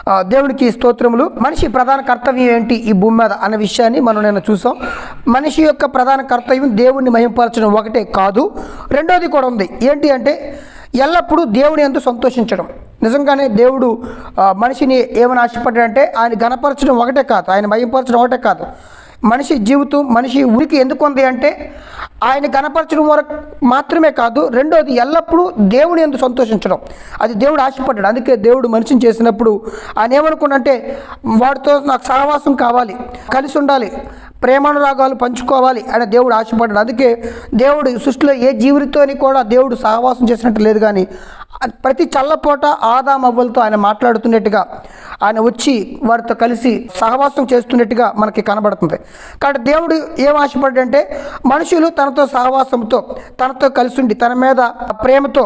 ఆ, దేవునికి స్తోత్రములు మనిషి ప్రధాన కర్తవ్యం ఏంటి ఈ భూమి మీద అన్న విషయాన్ని మనం నేను చూసాం మనిషి యొక్క ప్రధాన కర్తవ్యం దేవుణ్ణి మహింపరచడం ఒకటే కాదు రెండోది కూడా ఉంది ఏంటి అంటే ఎల్లప్పుడూ దేవుని ఎందు సంతోషించడం నిజంగానే దేవుడు ఆ, మనిషిని ఏమని ఆశపడ్డాడంటే ఆయన గణపరచడం ఒకటే కాదు ఆయన మహింపరచడం ఒకటే కాదు మనిషి జీవితం మనిషి ఉనికి ఎందుకు ఉంది అంటే ఆయన కనపరచడం వరకు మాత్రమే కాదు రెండోది ఎల్లప్పుడూ దేవుని ఎందు సంతోషించడం అది దేవుడు ఆశపడ్డాడు అందుకే దేవుడు మనిషిని చేసినప్పుడు ఆయన ఏమనుకున్నంటే వాడితో నాకు సహవాసం కావాలి కలిసి ఉండాలి ప్రేమానురాగాలు పంచుకోవాలి అని దేవుడు ఆశపడ్డాడు అందుకే దేవుడు ఈ సృష్టిలో ఏ జీవుడితోని కూడా దేవుడు సహవాసం చేసినట్టు లేదు కానీ ప్రతి చల్లపోట ఆదామవ్వలతో ఆయన మాట్లాడుతున్నట్టుగా ఆయన వచ్చి వారితో కలిసి సహవాసం చేస్తున్నట్టుగా మనకి కనబడుతుంది కాబట్టి దేవుడు ఏం ఆశపడ్డంటే మనుషులు తనతో సహవాసంతో తనతో కలిసి ఉండి తన మీద ప్రేమతో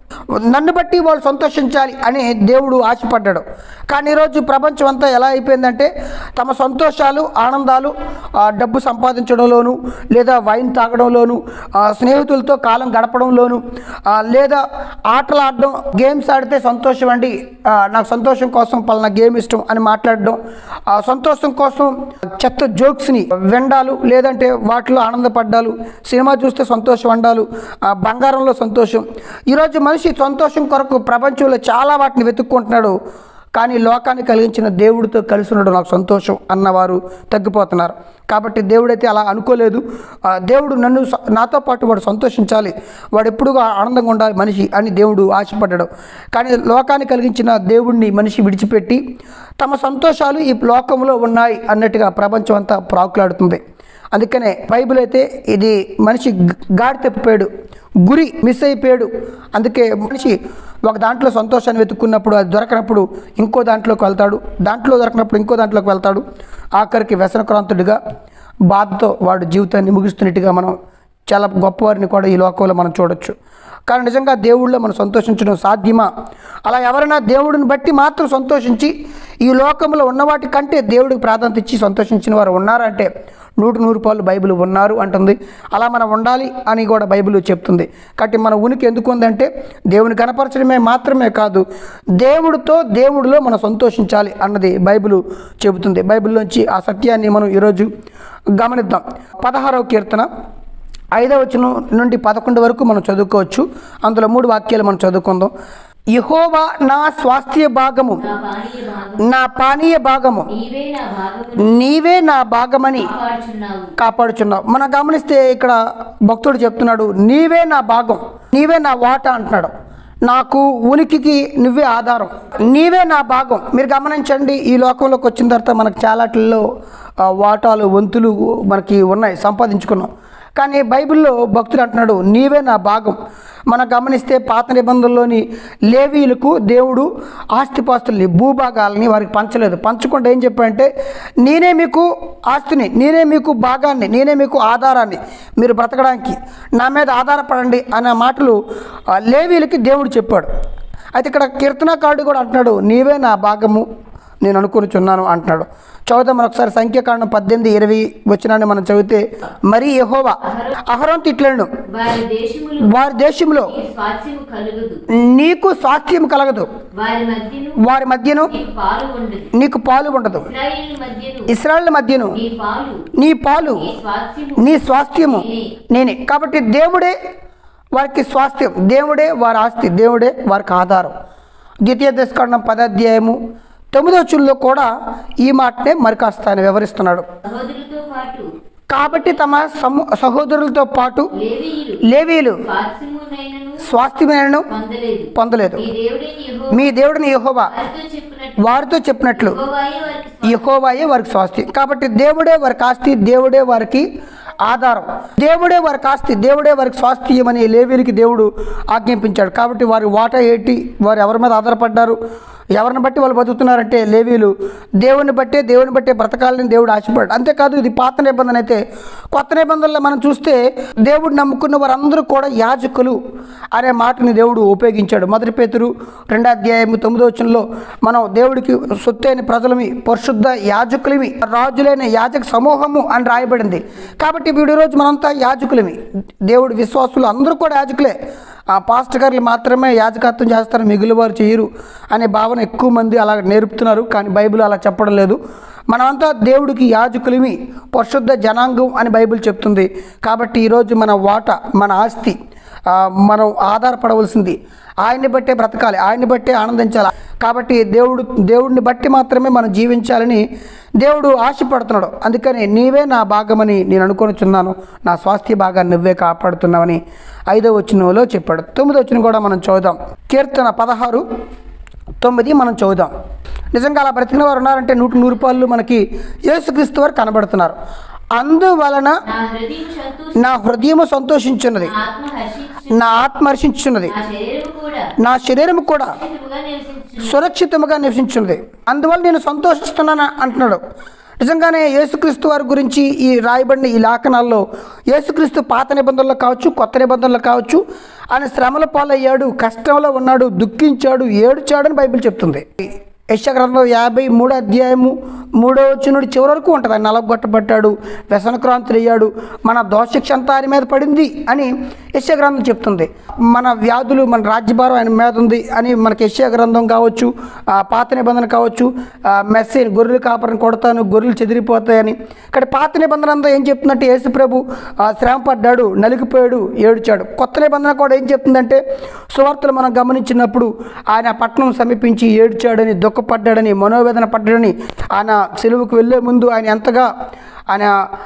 నన్ను బట్టి వాళ్ళు సంతోషించాలి అని దేవుడు ఆశపడ్డాడు కానీ ఈరోజు ప్రపంచం అంతా ఎలా అయిపోయిందంటే తమ సంతోషాలు ఆనందాలు ఆ, డబ్బు సంపాదించడంలోను లేదా వైన్ తాగడంలోను ఆ, స్నేహితులతో కాలం గడపడంలోను ఆ, లేదా ఆటలు ఆడడం గేమ్స్ ఆడితే సంతోషం అండి ఆ, నాకు సంతోషం కోసం పలానా గేమ్ ఇష్టం అని మాట్లాడడం ఆ, సంతోషం కోసం చెత్త జోక్స్ని వెండాలు లేదంటే వాటిలో ఆనందపడ్డాలు సినిమా చూస్తే సంతోషం అండాలు ఆ, బంగారంలో సంతోషం ఈరోజు మనిషి సంతోషం కొరకు ప్రపంచంలో చాలా వాటిని వెతుక్కుంటున్నాడు కానీ లోకాన్ని కలిగించిన దేవుడితో కలిసి ఉండడం నాకు సంతోషం అన్నవారు తగ్గిపోతున్నారు కాబట్టి దేవుడైతే అలా అనుకోలేదు ఆ, దేవుడు నన్ను స- నాతో పాటు వాడు సంతోషించాలి వాడు ఎప్పుడుగా ఆనందంగా ఉండాలి మనిషి అని దేవుడు ఆశపడ్డాడు కానీ లోకాన్ని కలిగించిన దేవుడిని మనిషి విడిచిపెట్టి తమ సంతోషాలు ఈ లోకంలో ఉన్నాయి అన్నట్టుగా ప్రపంచం అంతా ప్రాకులాడుతుంది అందుకనే బైబిల్ అయితే ఇది మనిషి గ- గాడి తప్పిపోయాడు గురి మిస్ అయిపోయాడు అందుకే మనిషి ఒక దాంట్లో సంతోషాన్ని వెతుక్కున్నప్పుడు అది దొరకనప్పుడు ఇంకో దాంట్లోకి వెళ్తాడు దాంట్లో దొరకనప్పుడు ఇంకో దాంట్లోకి వెళ్తాడు ఆఖరికి వ్యసనక్రాంతుడిగా బాధతో వాడు జీవితాన్ని ముగిస్తున్నట్టుగా మనం చాలా గొప్పవారిని కూడా ఈ లోకంలో మనం చూడొచ్చు కానీ నిజంగా దేవుళ్ళో మనం సంతోషించడం సాధ్యమా అలా ఎవరైనా దేవుడిని బట్టి మాత్రం సంతోషించి ఈ లోకంలో ఉన్న వాటి కంటే దేవుడికి ప్రాధాన్యత ఇచ్చి సంతోషించిన వారు ఉన్నారంటే నూటి నూరు పాలు బైబిల్ ఉన్నారు అంటుంది అలా మనం ఉండాలి అని కూడా బైబిల్ చెప్తుంది కాబట్టి మన ఉనికి ఎందుకు ఉందంటే దేవుని కనపరచడమే మాత్రమే కాదు దేవుడితో దేవుడిలో మనం సంతోషించాలి అన్నది బైబిల్ చెబుతుంది బైబిల్లోంచి ఆ సత్యాన్ని మనం ఈరోజు గమనిద్దాం పదహారవ కీర్తన ఐదవ వచనం నుండి పదకొండు వరకు మనం చదువుకోవచ్చు అందులో మూడు వాక్యాలు మనం చదువుకుందాం యహోవా నా స్వాస్థ్య భాగము నా పానీయ భాగం నా పానీయ భాగము నీవే నా భాగము నీవే నా భాగమని కాపాడుచున్నావు కాపాడుచున్నావు మనం గమనిస్తే ఇక్కడ భక్తుడు చెప్తున్నాడు నీవే నా భాగం నీవే నా వాట అంటున్నాడు నాకు ఉనికికి నువ్వే ఆధారం నీవే నా భాగం మీరు గమనించండి ఈ లోకంలోకి వచ్చిన తర్వాత మనకు చాలాట్లలో ఆ, వాటాలు వంతులు మనకి ఉన్నాయి సంపాదించుకున్నాం కానీ బైబిల్లో భక్తుడు అంటున్నాడు నీవే నా భాగం మనం గమనిస్తే పాత నిబంధనలోని లేవీలకు దేవుడు ఆస్తిపాస్తుల్ని భూభాగాలని వారికి పంచలేదు పంచకుండా ఏం చెప్పాడంటే నేనే మీకు ఆస్తిని నేనే మీకు భాగాన్ని నేనే మీకు ఆధారాన్ని మీరు బ్రతకడానికి నా మీద ఆధారపడండి అనే మాటలు ఆ, లేవీలకి దేవుడు చెప్పాడు అయితే ఇక్కడ కీర్తనకారుడు కూడా అంటున్నాడు నీవే నా భాగము నేను అనుకునిచున్నాను అంటున్నాడు చదువుతాం మనం ఒకసారి సంఖ్యాకాండం పద్దెనిమిది ఇరవై వచ్చినాన్ని మనం చదివితే మరీ యహోవా అహరోన్ తిట్లేను వారి దేశములు వారి దేశంలో ఈ స్వాస్యము కలుగదు నీకు స్వాస్థ్యం కలగదు వారి మధ్యను వారి మధ్యను నీకు పాలు ఉండదు నీకు పాలు ఉండదు ఇస్రాయేల్ మధ్యను ఇస్రాయల్ మధ్యను నీ పాలు నీ పాలు నీ స్వాస్యము నీ స్వాస్థ్యము నేనే కాబట్టి దేవుడే వారికి స్వాస్థ్యం దేవుడే వారి ఆస్తి దేవుడే వారికి ఆధారం ద్వితీయ దశకాండం పదాధ్యాయము తొమ్మిదో చుల్లో కూడా ఈ మాటనే మరి కాస్త ఆయన వివరిస్తున్నాడు సహోదరులతో పాటు కాబట్టి తమ సము సహోదరులతో పాటు లేవీయులు లేవీలు స్వాస్యమునైనను స్వాస్థ్యమైనను పొందలేదు పొందలేదు ఈ దేవుడైన యెహోవా మీ దేవుడిని యెహోవా వారితో చెప్పినట్లు వారితో చెప్పినట్లు యెహోవాయే వారికి యెహోవాయే వారికి స్వాస్థ్యం కాబట్టి దేవుడే వారికి ఆస్తి దేవుడే వారికి ఆధారం దేవుడే వారికి ఆస్తి దేవుడే వారికి స్వాస్థ్యం అని లేవీలకి దేవుడు ఆజ్ఞాపించాడు కాబట్టి వారి వాటా ఏంటి వారు ఎవరి మీద ఆధారపడ్డారు ఎవరిని బట్టి వాళ్ళు బతుకుతున్నారంటే లేవీలు దేవుని బట్టే దేవుని బట్టే బ్రతకాలని దేవుడు ఆశపడ్డాడు అంతేకాదు ఇది పాత నిబంధన అయితే కొత్త నిబంధనలో మనం చూస్తే దేవుడు నమ్ముకున్న వారందరూ కూడా యాజకులు అనే మాటని దేవుడు ఉపయోగించాడు మొదటి పేతురు రెండో అధ్యాయం తొమ్మిదో వచనంలో మనం దేవుడికి సొత్తైన ప్రజలమి పరిశుద్ధ యాజకులమి రాజులైన యాజక సమూహము అని రాయబడింది కాబట్టి వీడి రోజు మనంతా యాజకులమి దేవుడి విశ్వాసులు అందరూ కూడా యాజకులే ఆ పాస్టర్ గారులు మాత్రమే యాజకత్వం చేస్తారు మిగిలిన వారు చేయరు అనే భావన ఎక్కువ మంది అలా నేర్పుతున్నారు కానీ బైబిల్ అలా చెప్పడం లేదు మనమంతా దేవుడికి యాజకులమి పరిశుద్ధ జనాంగం అని బైబిల్ చెప్తుంది కాబట్టి ఈరోజు మన వాట మన ఆస్తి ఆ, మనం ఆధారపడవలసింది ఆయన్ని బట్టే బ్రతకాలి ఆయన్ని బట్టే ఆనందించాలి కాబట్టి దేవుడు దేవుడిని బట్టి మాత్రమే మనం జీవించాలని దేవుడు ఆశపడుతున్నాడు అందుకని నీవే నా భాగమని నేను అనుకొనిచున్నాను నా స్వాస్థ్య భాగాన్ని నువ్వే కాపాడుతున్నావని ఐదో వచనంలో చెప్పాడు తొమ్మిదో వచ్చిన కూడా మనం చూద్దాం కీర్తన పదహారు తొమ్మిది మనం చదువుదాం నిజంగా అలా బ్రతికిన వారు ఉన్నారంటే నూటి నూరు రూపాయలు మనకి యేసుక్రీస్తు వారు కనబడుతున్నారు అందువలన నా హృదయం సంతోష నా హృదయము సంతోషించున్నది నా ఆత్మ హర్షించు నా ఆత్మ హర్షించున్నది నా శరీరం కూడా నా శరీరము కూడా సుఖముగా నివసించు సురక్షితముగా నివసించున్నది అందువల్ల నేను సంతోషిస్తున్నాను అంటున్నాడు నిజంగానే యేసుక్రీస్తు వారి గురించి ఈ రాయబడిన ఈ లేఖనాల్లో యేసుక్రీస్తు పాత నిబంధనలు కావచ్చు కొత్త నిబంధనలు కావచ్చు ఆయన శ్రమల పాలయ్యాడు కష్టంలో ఉన్నాడు దుఃఖించాడు ఏడుచాడని బైబిల్ చెప్తుంది యశగ్రంథం యాభై మూడో అధ్యాయము మూడో వచ్చినుడి చివరి వరకు ఉంటుంది ఆయన నలగొట్టబడ్డాడు వ్యసనక్రాంతులయ్యాడు మన దోషక్ష అంతా ఆయన మీద పడింది అని యశగ్రంథం చెప్తుంది మన వ్యాధులు మన రాజ్యభారం ఆయన మీద ఉంది అని మనకి యశ గ్రంథం కావచ్చు ఆ పాత నిబంధన కావచ్చు ఆ మెస్సేజ్ గొర్రెలు కాపరిని కొడతాను గొర్రెలు చెదిరిపోతాయని ఇక్కడ పాత నిబంధన అంతా ఏం చెప్తుందంటే యేసు ప్రభు ఆ, శ్రమ పడ్డాడు నలిగిపోయాడు ఏడ్చాడు కొత్త నిబంధన కూడా ఏం చెప్తుందంటే సువార్తలు మనం గమనించినప్పుడు ఆయన పట్టణం సమీపించి ఏడ్చాడని దుఃఖపడ్డాడని మనోవేదన పడ్డాడని ఆయన సెలువుకు వెళ్ళే ముందు ఆయన ఎంతగా ఆయన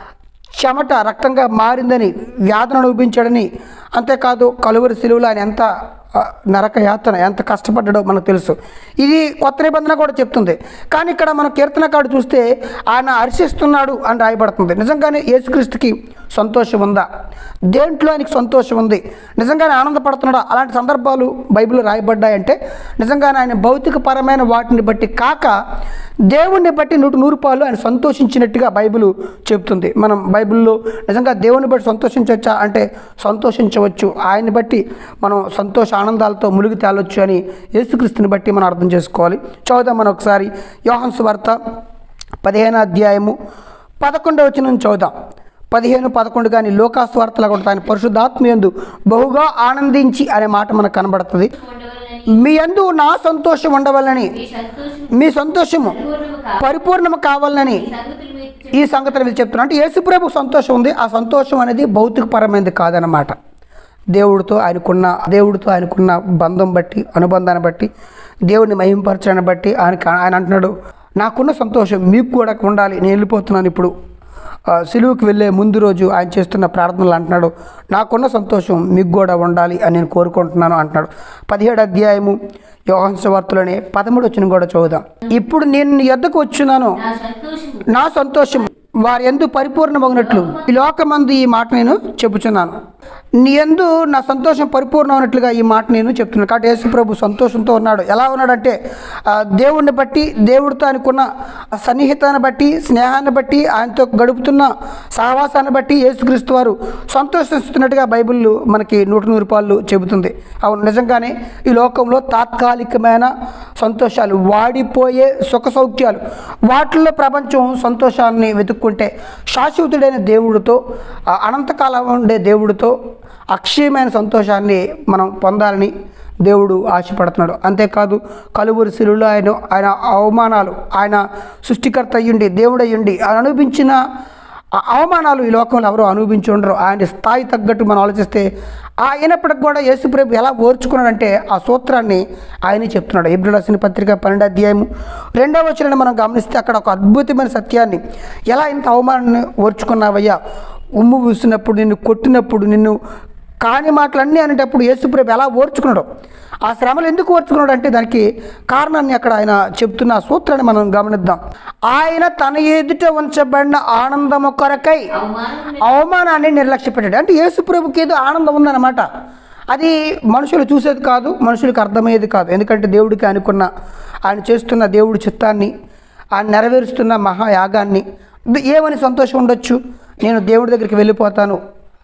చెమట రక్తంగా మారిందని వ్యాధన అనుభవించాడని అంతేకాదు కలువరి సిలువలో ఆయన ఎంత ఆ, నరక యాతన ఎంత కష్టపడ్డాడో మనకు తెలుసు ఇది కొత్త నిబంధన కూడా చెప్తుంది కానీ ఇక్కడ మనం కీర్తనకాడు చూస్తే ఆయన హర్షిస్తున్నాడు అని రాయబడుతుంది నిజంగానే యేసుక్రీస్తుకి సంతోషం ఉందా దేంట్లో ఆయనకి సంతోషం ఉంది నిజంగానే ఆనందపడుతున్నాడా అలాంటి సందర్భాలు బైబిల్లో రాయబడ్డాయంటే నిజంగానే ఆయన భౌతికపరమైన వాటిని బట్టి కాక దేవుణ్ణి బట్టి నూటి నూరు పాలు ఆయన సంతోషించినట్టుగా బైబిల్ చెప్తుంది మనం బైబిల్లో నిజంగా దేవుని బట్టి సంతోషించవచ్చా అంటే సంతోషించవచ్చు ఆయన్ని బట్టి మనం సంతోష ఆనందాలతో మునిగి తేలొచ్చు అని యేసుక్రీస్తుని బట్టి మనం అర్థం చేసుకోవాలి చదువుదాం మనం ఒకసారి యోహన్స్ వార్త పదిహేను అధ్యాయము పదకొండవ వచ్చిన చదువుదాం పదిహేను పదకొండు కానీ లోకాస్వార్తలు కూడా ఆయన పరిశుద్ధాత్మయందు బహుగా ఆనందించి అనే మాట మనకు కనబడుతుంది ఉండవలనని మీ అందు నా సంతోషం ఉండవాలని మీ సంతోషం మీ సంతోషము పూర్ణము కా పరిపూర్ణము కావాలని సంగతులు మీకు ఈ సంగతిని మీరు చెప్తున్నా అంటే యేసుప్రభు సంతోషం ఉంది ఆ సంతోషం అనేది భౌతికపరమైనది కాదనమాట దేవుడితో ఆయనకున్న దేవుడితో ఆయనకున్న బంధం బట్టి అనుబంధాన్ని బట్టి దేవుడిని మహింపరచడాన్ని బట్టి ఆయనకి ఆయన అంటున్నాడు నాకున్న సంతోషం మీకు కూడా ఉండాలి నేను వెళ్ళిపోతున్నాను ఇప్పుడు ఆ, సిలువుకి వెళ్ళే ముందు రోజు ఆయన చేస్తున్న ప్రార్థనలు అంటున్నాడు నాకున్న సంతోషం మీకు కూడా ఉండాలి అని నేను కోరుకుంటున్నాను అంటున్నాడు పదిహేడు అధ్యాయము యోహన్స్ వార్తలోనే పదమూడు వచ్చిన కూడా చదువుదాం ఇప్పుడు నేను నీ యొద్దకు వచ్చున్నాను నా సంతోషము నా సంతోషం వారి ఎందు పరిపూర్ణమగినట్లు ఈ లోకమందు ఈ మాట నేను చెబుతున్నాను నీ ఎందు నా సంతోషం పరిపూర్ణమైనట్లుగా ఈ మాట నేను చెప్తున్నాను కాబట్టి యేసు ప్రభు సంతోషంతో ఉన్నాడు ఎలా ఉన్నాడంటే ఆ, దేవుణ్ణి బట్టి దేవుడితో ఆయనకున్న సన్నిహితాన్ని బట్టి స్నేహాన్ని బట్టి ఆయనతో గడుపుతున్న సహవాసాన్ని బట్టి యేసుక్రీస్తు వారు సంతోషిస్తున్నట్టుగా బైబిల్ మనకి నూట నూరు రూపాయలు చెబుతుంది అవును నిజంగానే ఈ లోకంలో తాత్కాలికమైన సంతోషాలు వాడిపోయే సుఖ సౌఖ్యాలు వాటిల్లో ప్రపంచం సంతోషాన్ని వెతుక్కుంటే శాశ్వతుడైన దేవుడితో ఆ అనంతకాలం ఉండే దేవుడితో అక్షయమైన సంతోషాన్ని మనం పొందాలని దేవుడు ఆశపడుతున్నాడు అంతేకాదు కలువురి శిలులో ఆయన ఆయన అవమానాలు ఆయన సృష్టికర్త అయ్యుండి దేవుడు అయ్యుండి ఆయన అనుభవించిన ఆ అవమానాలు ఈ లోకంలో ఎవరు అనుభవించి ఉండరు ఆయన స్థాయి తగ్గట్టు మనం ఆలోచిస్తే అయినప్పటికి కూడా యేసుప్రభు ఎలా ఓర్చుకున్నాడంటే ఆ సూత్రాన్ని ఆయనే చెప్తున్నాడు ఏప్రిల్ రాసిన పత్రిక పన్నెండు అధ్యాయము రెండవ వచనాన్ని మనం గమనిస్తే అక్కడ ఒక అద్భుతమైన సత్యాన్ని ఎలా ఇంత అవమానాన్ని ఓర్చుకున్నావయ్యా ఉమ్ము పూసినప్పుడు నిన్ను కొట్టినప్పుడు నిన్ను కాని మాటలన్నీ అనేటప్పుడు యేసుప్రభు ఎలా ఓర్చుకున్నాడు ఆ శ్రమలు ఎందుకు ఓర్చుకున్నాడు అంటే దానికి కారణాన్ని అక్కడ ఆయన చెప్తున్న ఆ సూత్రాన్ని మనం గమనిద్దాం ఆయన తన ఎదుట ఉంచబడిన ఆనందము కొరకై అవమానం అవమానాన్ని నిర్లక్ష్య పెట్టాడు అంటే యేసుప్రభుకి ఏదో ఆనందం ఉందన్నమాట అది మనుషులు చూసేది కాదు మనుషులకు అర్థమయ్యేది కాదు ఎందుకంటే దేవుడికి అనుకున్న ఆయన చేస్తున్న దేవుడి చిత్తాన్ని ఆయన నెరవేరుస్తున్న మహాయాగాన్ని ఏమని సంతోషం ఉండొచ్చు నేను దేవుడి దగ్గరికి వెళ్ళిపోతాను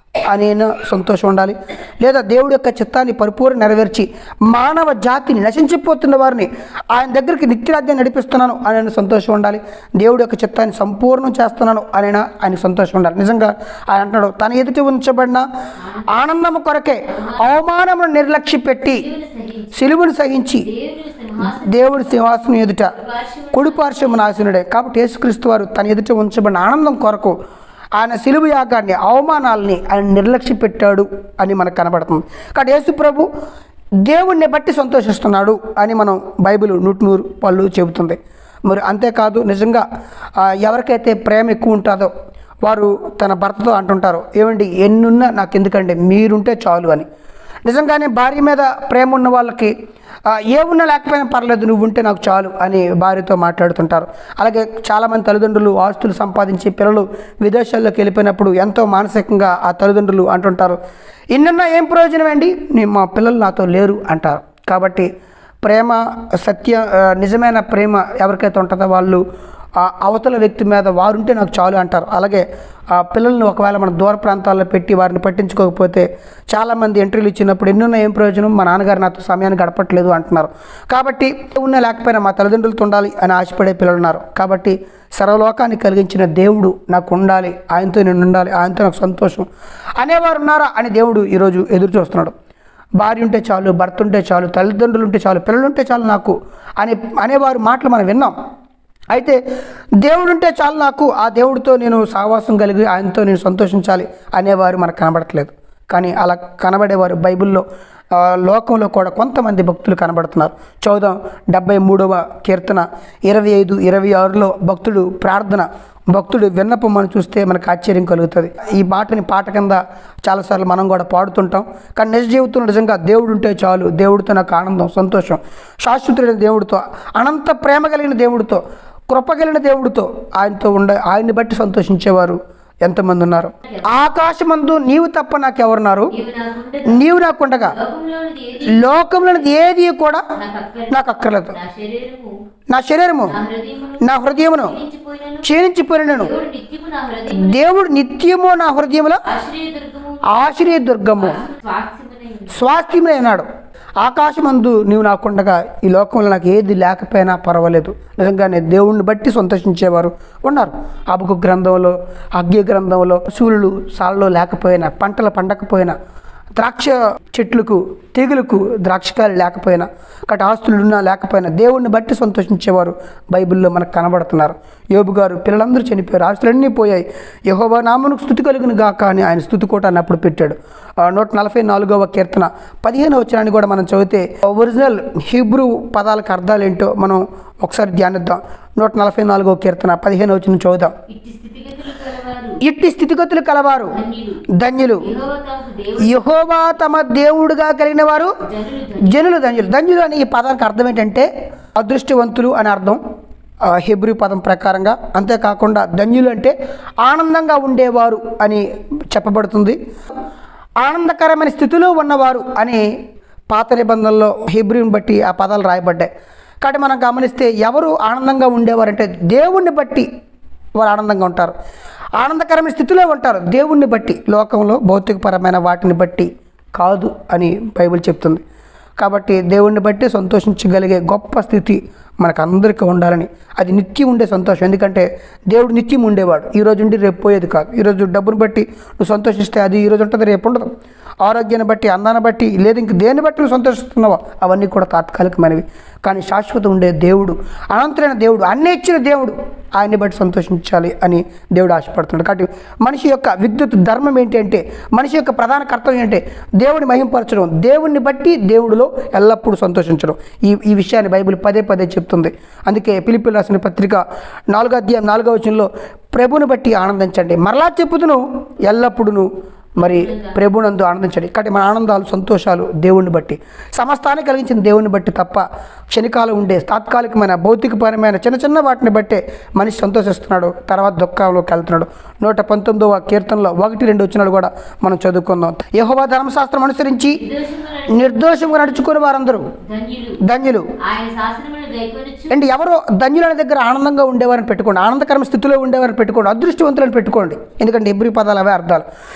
అని అయినా సంతోషం ఉండాలి లేదా దేవుడి యొక్క చిత్తాన్ని పరిపూర్ణ నెరవేర్చి మానవ జాతిని నశించిపోతున్న వారిని ఆయన దగ్గరికి నిత్యరాజ్యం నడిపిస్తున్నాను అని ఆయన సంతోషం ఉండాలి దేవుడి యొక్క చిత్తాన్ని సంపూర్ణం చేస్తున్నాను అని అయినా ఆయన సంతోషం ఉండాలి నిజంగా ఆయన అంటున్నాడు తన ఎదుటి ఉంచబడిన ఆనందం కొరకే అవమానమును నిర్లక్ష్య పెట్టి దేవుని సహించి సిలువను సహించి దేవుని సింహాసనం దేవుడి సింహాసనం ఎదుట పార్శ్వమున కుడి పార్శ్వము నాశనుడే కాబట్టి యేసుక్రీస్తు వారు తన ఎదుట ఉంచబడిన ఆనందం కొరకు ఆయన సిలువ యాగాన్ని అవమానాలని ఆయన నిర్లక్ష్య పెట్టాడు అని మనకు కనబడుతుంది కాబట్టి యేసు ప్రభు దేవుణ్ణి బట్టి సంతోషిస్తున్నాడు అని మనం బైబిల్ నూటి నూరు పళ్ళు చెబుతుంది మరి అంతేకాదు నిజంగా ఆ, ఎవరికైతే ప్రేమ ఎక్కువ ఉంటుందో వారు తన భర్తతో అంటుంటారు ఏమండి ఎన్నున్నా నాకు ఎందుకండి మీరుంటే చాలు అని నిజంగానే భార్య మీద ప్రేమ ఉన్న వాళ్ళకి ఆ, ఏ ఉన్నా లేకపోయినా పర్లేదు నువ్వు ఉంటే నాకు చాలు అని భార్యతో మాట్లాడుతుంటారు అలాగే చాలామంది తల్లిదండ్రులు ఆస్తులు సంపాదించి పిల్లలు విదేశాల్లోకి వెళ్ళిపోయినప్పుడు ఎంతో మానసికంగా ఆ తల్లిదండ్రులు అంటుంటారు ఇన్నన్నా ఏం ప్రయోజనం అండి నీ మా పిల్లలు నాతో లేరు అంటారు కాబట్టి ప్రేమ సత్య ఆ, నిజమైన ప్రేమ ఎవరికైతే ఉంటుందో వాళ్ళు ఆ అవతల వ్యక్తి మీద వారుంటే నాకు చాలు అంటారు అలాగే ఆ పిల్లల్ని ఒకవేళ మన దూర ప్రాంతాల్లో పెట్టి వారిని పట్టించుకోకపోతే చాలామంది ఎంట్రీలు ఇచ్చినప్పుడు ఎన్నున్న ఏం ప్రయోజనం మా నాన్నగారు నాతో సమయాన్ని గడపట్లేదు అంటున్నారు కాబట్టి ఉన్న లేకపోయినా మా తల్లిదండ్రులతో ఉండాలి అని ఆశపడే పిల్లలు ఉన్నారు కాబట్టి సర్వలోకాన్ని కలిగించిన దేవుడు నాకు ఉండాలి ఆయనతో నేను ఉండాలి ఆయనతో నాకు సంతోషం అనేవారు ఉన్నారా అని దేవుడు ఈరోజు ఎదురు చూస్తున్నాడు భార్య ఉంటే చాలు భర్త ఉంటే చాలు తల్లిదండ్రులు ఉంటే చాలు పిల్లలు ఉంటే చాలు నాకు అని అనేవారు మాటలు మనం విన్నాం అయితే దేవుడు ఉంటే చాలు నాకు ఆ దేవుడితో నేను సహవాసం కలిగి ఆయనతో నేను సంతోషించాలి అనేవారు మనకు కనబడట్లేదు కానీ అలా కనబడేవారు బైబిల్లో ఆ, లోకంలో కూడా కొంతమంది భక్తులు కనబడుతున్నారు చౌదం డెబ్బై మూడవ కీర్తన ఇరవై ఐదు ఇరవై ఆరులో భక్తుడు ప్రార్థన భక్తుడు విన్నపం మనం చూస్తే మనకు ఆశ్చర్యం కలుగుతుంది ఈ మాటని పాట కింద చాలాసార్లు మనం కూడా పాడుతుంటాం కానీ నిజ జీవితంలో నిజంగా దేవుడు ఉంటే చాలు దేవుడితో నాకు ఆనందం సంతోషం శాశ్వతుడైన దేవుడితో అనంత ప్రేమ కలిగిన దేవుడితో కృప కలిగిన దేవుడితో ఆయనతో ఉండ ఆయన్ని బట్టి సంతోషించేవారు ఎంతమంది ఉన్నారు ఆకాశమందు నీవు తప్ప నాకెవరున్నారు నీవు నాకుంటే నీవు నాకుండగా లోకంలోనిది ఏది లోకంలోనిది ఏది కూడా నాకు అక్కర నాకు అక్కర్లేదు నా శరీరము నా శరీరము నా హృదయమును నా హృదయమును క్షీణించిపోయినను క్షీణించిపోయినను దేవుడు నిత్యము నా హృదయం దేవుడు నిత్యము నా హృదయంలో ఆశ్రయదుర్గము ఆశ్రయ దుర్గము స్వాస్థ్యమునై స్వాస్థ్యమైనాడు ఆకాశమందు నీవు నాకుండగా ఈ లోకంలో నాకు ఏది లేకపోయినా పర్వాలేదు నిజంగానే దేవుణ్ణి బట్టి సంతోషించేవారు ఉన్నారు అబుకు గ్రంథంలో అగ్గి గ్రంథంలో సూర్యులు సాలలో లేకపోయినా పంటలు పండకపోయినా ద్రాక్ష చెట్లకు తీగలకు ద్రాక్షకాయలు లేకపోయినా కట ఆస్తులు ఉన్నా లేకపోయినా దేవుణ్ణి బట్టి సంతోషించేవారు బైబిల్లో మనకు కనబడుతున్నారు యోబు గారు పిల్లలందరూ చనిపోయారు ఆస్తులన్నీ పోయాయి యహోబా నామనుకు స్థుతి కలిగిన గాక అని ఆయన స్థుతి కోటాన్ని అప్పుడు పెట్టాడు ఆ, నూట నలభై నాలుగవ కీర్తన పదిహేను వచ్చినాన్ని కూడా మనం చదివితే ఒరిజినల్ హీబ్రూ పదాలకు అర్థాలు ఏంటో మనం ఒకసారి ధ్యానిద్దాం నూట నలభై నాలుగవ కీర్తన పదిహేను వచ్చిన చదువుదాం ఇట్టి స్థితిగతులు కలవారు ఇట్టి స్థితిగతులు కలవారు ధన్యులు ధన్యులు యెహోవా తమకు దేవుడు యహోవా తమ దేవుడుగా కలిగిన వారు జనులు జనులు ధన్యులు ధన్యులు అనే ఈ పదానికి అర్థం ఏంటంటే అదృష్టవంతులు అని అర్థం ఆ, హెబ్రీ పదం ప్రకారంగా అంతేకాకుండా ధన్యులు అంటే ఆనందంగా ఉండేవారు అని చెప్పబడుతుంది ఆనందకరమైన స్థితిలో ఉన్నవారు అని పాత నిబంధనలో హెబ్రిని బట్టి ఆ పదాలు రాయబడ్డాయి కాబట్టి మనం గమనిస్తే ఎవరు ఆనందంగా ఉండేవారంటే దేవుణ్ణి బట్టి వారు ఆనందంగా ఉంటారు ఆనందకరమైన స్థితిలో ఉంటారు దేవుణ్ణి బట్టి లోకంలో భౌతికపరమైన వాటిని బట్టి కాదు అని బైబిల్ చెప్తుంది కాబట్టి దేవుణ్ణి బట్టి సంతోషించగలిగే గొప్ప స్థితి మనకు అందరికీ ఉండాలని అది నిత్యం ఉండే సంతోషం ఎందుకంటే దేవుడు నిత్యం ఉండేవాడు ఈ రోజు ఉండి రేపు పోయేది కాదు ఈరోజు డబ్బును బట్టి నువ్వు సంతోషిస్తే అది ఈ రోజు ఉంటుంది రేపు ఉండదు ఆరోగ్యాన్ని బట్టి అందాన్ని బట్టి లేదు ఇంక దేన్ని బట్టి నువ్వు సంతోషిస్తున్నావో అవన్నీ కూడా తాత్కాలికమైనవి కానీ శాశ్వతం ఉండే దేవుడు అనంతమైన దేవుడు అన్నీ ఇచ్చిన దేవుడు ఆయన్ని బట్టి సంతోషించాలి అని దేవుడు ఆశపడుతున్నాడు కాబట్టి మనిషి యొక్క విద్యుత్ ధర్మం ఏంటి అంటే మనిషి యొక్క ప్రధాన కర్తవ్యం ఏంటి దేవుని మహింపరచడం దేవుణ్ణి బట్టి దేవుడిలో ఎల్లప్పుడూ సంతోషించడం ఈ ఈ విషయాన్ని బైబిల్ పదే పదే చెప్తుంది అందుకే పిలిపిల్ రాసిన పత్రిక నాలుగో అధ్యాయం నాలుగో వచనంలో ప్రభుని బట్టి ఆనందించండి మరలా చెప్పుదును ఎల్లప్పుడూ మరి ప్రభునందు ఆనందించండి కాబట్టి మన ఆనందాలు సంతోషాలు దేవుణ్ణి బట్టి సమస్తాన్ని కలిగించిన దేవుణ్ణి బట్టి తప్ప క్షణికాలం ఉండే తాత్కాలికమైన భౌతికపరమైన చిన్న చిన్న వాటిని బట్టే మనిషి సంతోషిస్తున్నాడు తర్వాత దుఃఖంలోకి వెళ్తున్నాడు నూట పంతొమ్మిదవ కీర్తనలో ఒకటి రెండు వచ్చినాడు కూడా మనం చదువుకుందాం యహోవా ధర్మశాస్త్రం అనుసరించి నిర్దోషముగా నిర్దోషంగా నడుచుకుని వారందరూ ధన్యులు ధన్యులు ఆయన శాసనములను గైకొనొచ్చు అంటే ఎవరో ధన్యుల దగ్గర ఆనందంగా ఉండేవారని పెట్టుకోండి ఆనందకరమైన స్థితిలో ఉండేవారని పెట్టుకోండి అదృష్టవంతులని పెట్టుకోండి ఎందుకంటే ఎబ్రి పదాలు అవే అర్థాలు ఎవరు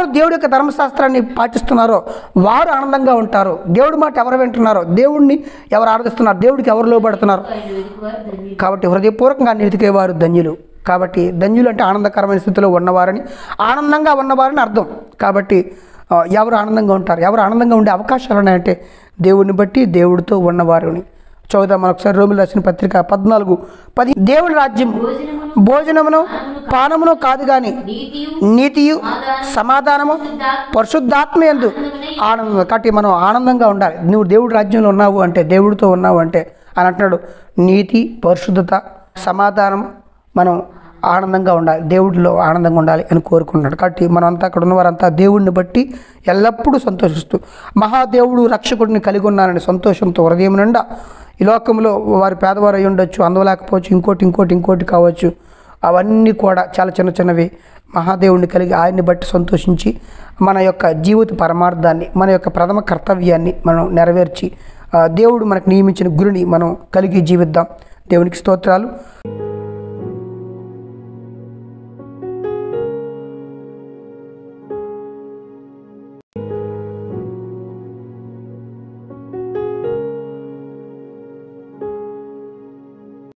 దేవుడి యొక్క ధర్మశాస్త్రాన్ని పాటిస్తున్నారో వారు ఆనందంగా ఉంటారు దేవుడి మాట ఎవరు వింటున్నారో దేవుడిని ఎవరు ఆరాధిస్తున్నారు దేవుడికి ఎవరు లోబడుతున్నారు ఆయన వెతుకువారు ధన్యులు కాబట్టి హృదయపూర్వకంగా వెతికేవారు ధన్యులు కాబట్టి ధన్యులు అంటే ఆనందకరమైన స్థితిలో ఉన్నవారని ఆనందంగా ఉన్నవారని అర్థం కాబట్టి ఆ, ఎవరు ఆనందంగా ఉంటారు ఎవరు ఆనందంగా ఉండే అవకాశాలు ఉన్నాయంటే దేవుడిని బట్టి దేవుడితో ఉన్నవారుని చదువుదాం ఒకసారి రోమిలు రాసిన పత్రిక పద్నాలుగు పది దేవుని రాజ్యం భోజనమును భోజనమును పానమును కాదు కానీ నీతియు నీతియు సమాధానము పరిశుద్ధాత్మ ఎందు ఆనందం కాబట్టి మనం ఆనందంగా ఉండాలి నువ్వు దేవుడి రాజ్యంలో ఉన్నావు అంటే దేవుడితో ఉన్నావు అంటే అని అంటున్నాడు నీతి పరిశుద్ధత సమాధానం మనం ఆనందంగా ఉండాలి దేవుడిలో ఆనందంగా ఉండాలి అని కోరుకుంటున్నాడు కాబట్టి మనమంతా అక్కడ ఉన్నవారంతా దేవుడిని బట్టి ఎల్లప్పుడూ సంతోషిస్తూ మహాదేవుడు రక్షకుడిని కలిగి ఉన్నానని సంతోషంతో హృదయం నిండా ఈ లోకంలో వారి పేదవారు అయి ఉండొచ్చు అందలేకపోవచ్చు ఇంకోటి ఇంకోటి ఇంకోటి కావచ్చు అవన్నీ కూడా చాలా చిన్న చిన్నవి మహాదేవుడిని కలిగి ఆయన్ని బట్టి సంతోషించి మన యొక్క జీవిత పరమార్థాన్ని మన యొక్క ప్రథమ కర్తవ్యాన్ని మనం నెరవేర్చి ఆ, దేవుడు మనకు నియమించిన గురిని మనం కలిగి జీవిద్దాం దేవునికి స్తోత్రాలు